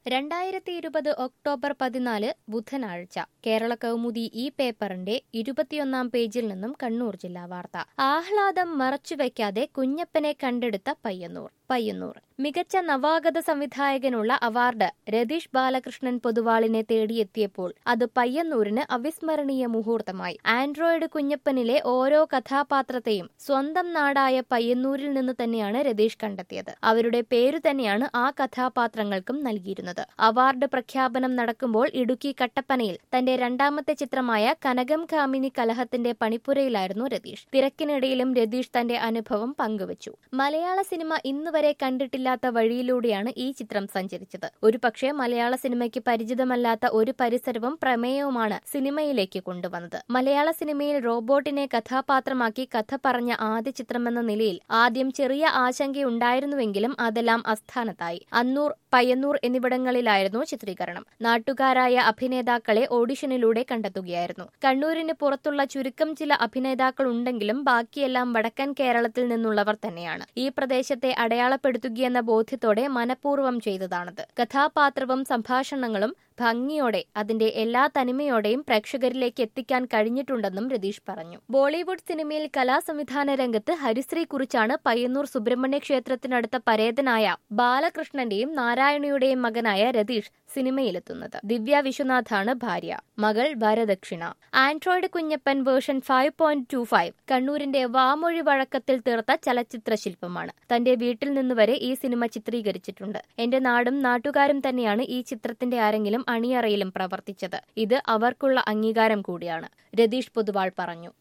രണ്ടായിരത്തി ഇരുപത് ഒക്ടോബർ പതിനാല് ബുധനാഴ്ച കേരള കൗമുദി ഈ പേപ്പറിന്റെ ഇരുപത്തിയൊന്നാം പേജിൽ നിന്നും കണ്ണൂർ ജില്ലാ വാർത്ത ആഹ്ലാദം മറച്ചുവെക്കാതെ കുഞ്ഞപ്പനെ കണ്ടെടുത്ത പയ്യന്നൂർ പയ്യന്നൂർ മികച്ച നവാഗത സംവിധായകനുള്ള അവാർഡ് രതീഷ് ബാലകൃഷ്ണൻ പൊതുവാളിനെ തേടിയെത്തിയപ്പോൾ അത് പയ്യന്നൂരിന് അവിസ്മരണീയ മുഹൂർത്തമായി ആൻഡ്രോയിഡ് കുഞ്ഞപ്പനിലെ ഓരോ കഥാപാത്രത്തെയും സ്വന്തം നാടായ പയ്യന്നൂരിൽ നിന്ന് തന്നെയാണ് രതീഷ് കണ്ടെത്തിയത് അവരുടെ പേരു തന്നെയാണ് ആ കഥാപാത്രങ്ങൾക്കും നൽകിയിരുന്നത് അവാർഡ് പ്രഖ്യാപനം നടക്കുമ്പോൾ ഇടുക്കി കട്ടപ്പനയിൽ തന്റെ രണ്ടാമത്തെ ചിത്രമായ കനകം കാമിനി കലഹത്തിന്റെ പണിപ്പുരയിലായിരുന്നു രതീഷ് തിരക്കിനിടയിലും രതീഷ് തന്റെ അനുഭവം പങ്കുവച്ചു മലയാള സിനിമ ഇന്നുവരെ കണ്ടിട്ടില്ലാത്ത വഴിയിലൂടെയാണ് ഈ ചിത്രം സഞ്ചരിച്ചത് ഒരുപക്ഷെ മലയാള സിനിമയ്ക്ക് പരിചിതമല്ലാത്ത ഒരു പരിസരവും പ്രമേയവുമാണ് സിനിമയിലേക്ക് കൊണ്ടുവന്നത് മലയാള സിനിമയിൽ റോബോട്ടിനെ കഥാപാത്രമാക്കി കഥ പറഞ്ഞ ആദ്യ ചിത്രമെന്ന നിലയിൽ ആദ്യം ചെറിയ ആശങ്കയുണ്ടായിരുന്നുവെങ്കിലും അതെല്ലാം അസ്ഥാനത്തായി അന്നൂർ പയ്യന്നൂർ എന്നിവിടങ്ങളിലായിരുന്നു ചിത്രീകരണം നാട്ടുകാരായ അഭിനേതാക്കളെ ഓഡിഷനിലൂടെ കണ്ടെത്തുകയായിരുന്നു കണ്ണൂരിന് പുറത്തുള്ള ചുരുക്കം ചില അഭിനേതാക്കൾ ഉണ്ടെങ്കിലും ബാക്കിയെല്ലാം വടക്കൻ കേരളത്തിൽ നിന്നുള്ളവർ തന്നെയാണ് ഈ പ്രദേശത്തെ അടയാളപ്പെടുത്തുകയെന്ന ബോധ്യത്തോടെ മനഃപൂർവ്വം ചെയ്തതാണത് കഥാപാത്രവും സംഭാഷണങ്ങളും ഭംഗിയോടെ അതിന്റെ എല്ലാ തനിമയോടെയും പ്രേക്ഷകരിലേക്ക് എത്തിക്കാൻ കഴിഞ്ഞിട്ടുണ്ടെന്നും രതീഷ് പറഞ്ഞു ബോളിവുഡ് സിനിമയിൽ കലാസംവിധാന രംഗത്ത് ഹരിശ്രീ കുറിച്ചാണ് പയ്യന്നൂർ സുബ്രഹ്മണ്യ ക്ഷേത്രത്തിനടുത്ത പരേതനായ ബാലകൃഷ്ണന്റെയും നാരായണിയുടെയും മകനായ രതീഷ് സിനിമയിലെത്തുന്നത് ദിവ്യ വിശ്വനാഥാണ് ഭാര്യ മകൾ വരദക്ഷിണ Android Kunjappan version five point two five കണ്ണൂരിന്റെ വാമൊഴി വഴക്കത്തിൽ തീർത്ത ചലച്ചിത്ര ശില്പമാണ് തന്റെ വീട്ടിൽ നിന്ന് വരെ ഈ സിനിമ ചിത്രീകരിച്ചിട്ടുണ്ട് എന്റെ നാടും നാട്ടുകാരും തന്നെയാണ് ഈ ചിത്രത്തിന്റെ ആരെങ്കിലും അണിയറയിലും പ്രവർത്തിച്ചത് ഇത് അവർക്കുള്ള അംഗീകാരം കൂടിയാണ് രതീഷ് പൊതുവാൾ പറഞ്ഞു